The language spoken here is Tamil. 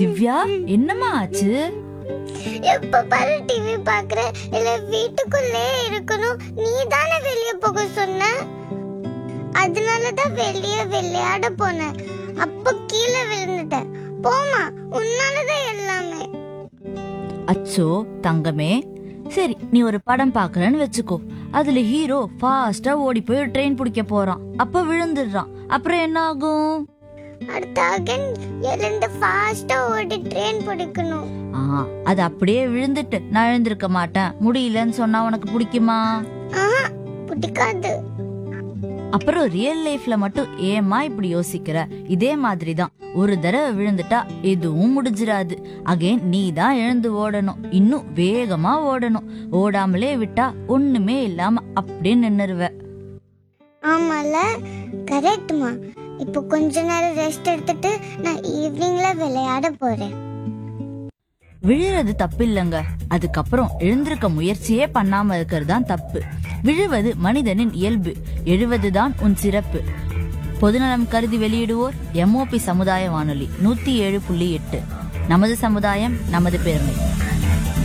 திவ்யா என்னம்மா ஆச்சு எப்ப பாரு டிவி பாக்குற இல்ல வீட்டுக்குள்ளே இருக்கணும் நீ தானே வெளிய போக சொன்ன அதனாலதான் வெளிய விளையாட போனேன் அப்ப கீழே விழுந்துட்டேன் போமா உன்னாலதான் எல்லாமே அச்சோ தங்கமே சரி நீ ஒரு படம் பாக்குறன்னு வச்சுக்கோ அதுல ஹீரோ ஃபாஸ்டா ஓடி போய் ட்ரெயின் பிடிக்க போறான் அப்ப விழுந்துடுறான் அப்புறம் என்ன ஆகும் அடுத்த அகன் எழுந்து ஃபாஸ்டா ஓடி ட்ரெயின் பிடிக்கணும் ஆ அது அப்படியே விழுந்துட்டு நான் எழுந்திருக்க மாட்டேன் முடியலன்னு சொன்னா உனக்கு பிடிக்குமா ஆஹா பிடிக்காது அப்புறம் ரியல் லைஃப்ல மட்டும் ஏமா இப்படி யோசிக்கிற இதே மாதிரி தான் ஒரு தடவை விழுந்துட்டா எதுவும் முடிஞ்சிராது அகைன் நீ தான் எழுந்து ஓடணும் இன்னும் வேகமா ஓடணும் ஓடாமலே விட்டா ஒண்ணுமே இல்லாம அப்படியே நின்னுருவ ஆமால கரெக்ட்மா இப்போ கொஞ்ச நேரம் ரெஸ்ட் எடுத்துட்டு நான் ஈவினிங்ல விளையாட போறேன் விழுறது தப்பு இல்லைங்க அதுக்கப்புறம் எழுந்திருக்க முயற்சியே பண்ணாம இருக்கிறது தான் தப்பு விழுவது மனிதனின் இயல்பு எழுவதுதான் உன் சிறப்பு பொதுநலம் கருதி வெளியிடுவோர் எம்ஓபி சமுதாய வானொலி நூத்தி ஏழு புள்ளி எட்டு நமது சமுதாயம் நமது பெருமை